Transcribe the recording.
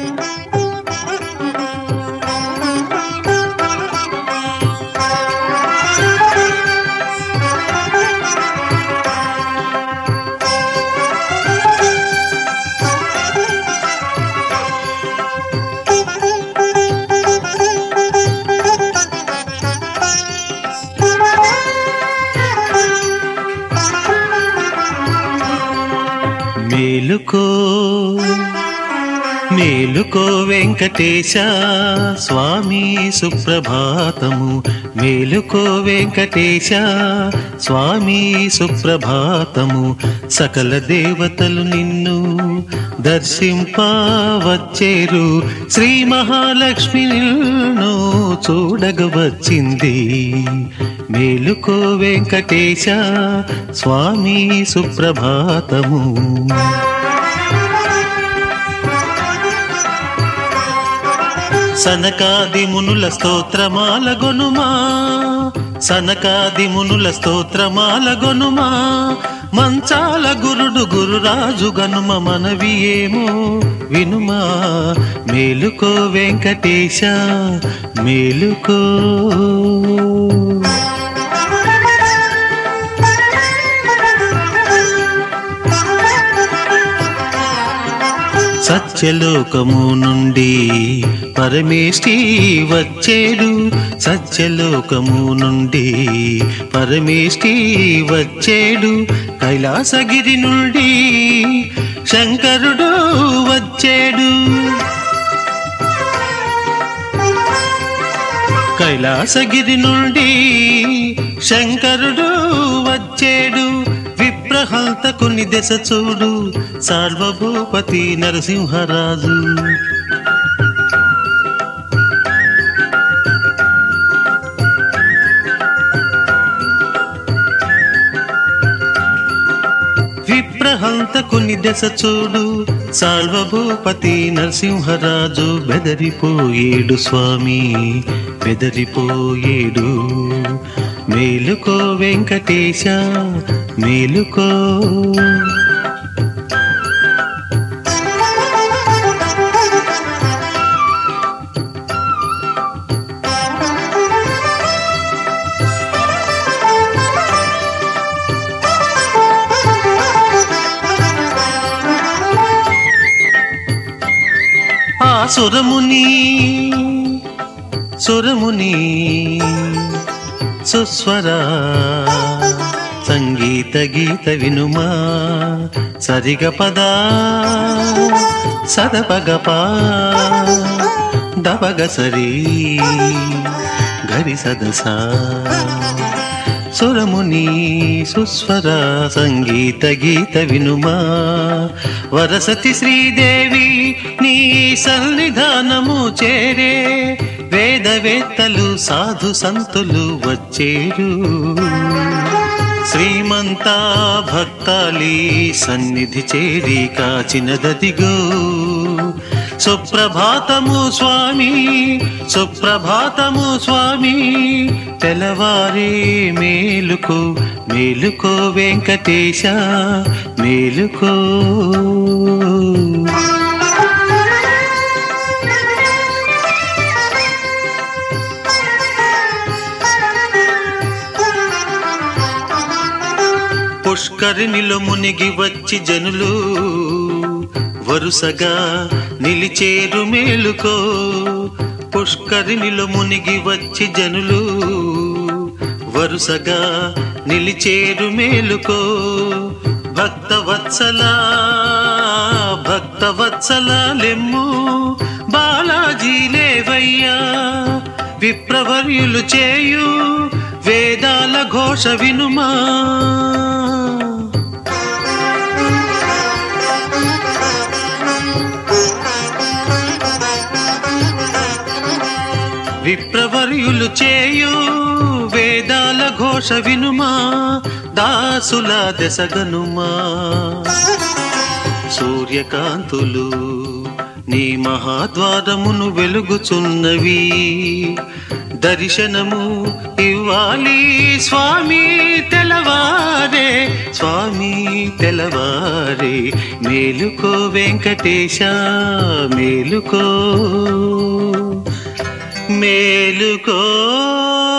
మేలుకో మేలుకో వెంకటేశ స్వామి సుప్రభాతము మేలుకో వెంకటేశ స్వామి సుప్రభాతము సకల దేవతలు నిన్ను దర్శింప వచ్చేరు శ్రీ మహాలక్ష్మి నిన్ను చూడగ వచ్చింది మేలుకో వెంకటేశ స్వామి సుప్రభాతము సనకాది మునుల స్తోత్రమాల గొనుమా సనకాది మునుల స్తోత్రమాల గొనుమా మంచాల గురుడు గురురాజు గనుమ మనవి ఏమో వినుమా మేలుకో వెంకటేశ మేలుకో సత్యలోకము నుండి పరమేష్టి వచ్చేడు సత్యలోకము నుండి పరమేష్టి వచ్చేడు కైలాసగిరి నుండి శంకరుడు వచ్చేడు కైలాసగిరి నుండి శంకరుడు వచ్చేడు విప్రహంతకుని దశ చూడు సార్వభూపతి నరసింహరాజు విప్రహంతకుని దశ చూడు సాల్వభూపతి నరసింహరాజు బెదరిపోయేడు స్వామి బెదరిపోయేడు మేలుకో వెంకటేశ మేలుకో ఆ సురముని సురముని సుస్వర సంగీత గీత వినుమా సరిగ పద సదపగప దపగ సరి గరి సదసా సురముని సుస్వర సంగీత గీత వినుమా వరసతి శ్రీదేవి నీ సన్నిధానము చేరే వేదవేత్తలు సాధు సంతులు వచ్చేరు శ్రీమంత భక్తాలి సన్నిధి చేరి కాచినదదిగో సుప్రభాతము స్వామి సుప్రభాతము స్వామి తెలవారే మేలుకో మేలుకో వెంకటేశ మేలుకో పుష్కరిణిలో మునిగి వచ్చి జనులు వరుసగా నిలిచేరు మేలుకో పుష్కరిణిలో మునిగి వచ్చి జనులు వరుసగా నిలిచేరు మేలుకో భక్త వత్సల భక్త వత్సల లెమ్ము బాలాజీ లేవయ్యా విప్రవర్యులు చేయు వేదాల ఘోష వినుమా విప్రవర్యులు చేయు వేదాల ఘోష వినుమా దాసుల దశగనుమా సూర్యకాంతులు నీ మహాద్వారమును వెలుగుచున్నవి దర్శనము ఇవ్వాలి స్వామి తెలవారే స్వామి తెలవారే మేలుకో వెంకటేశ మేలుకో మేలుకో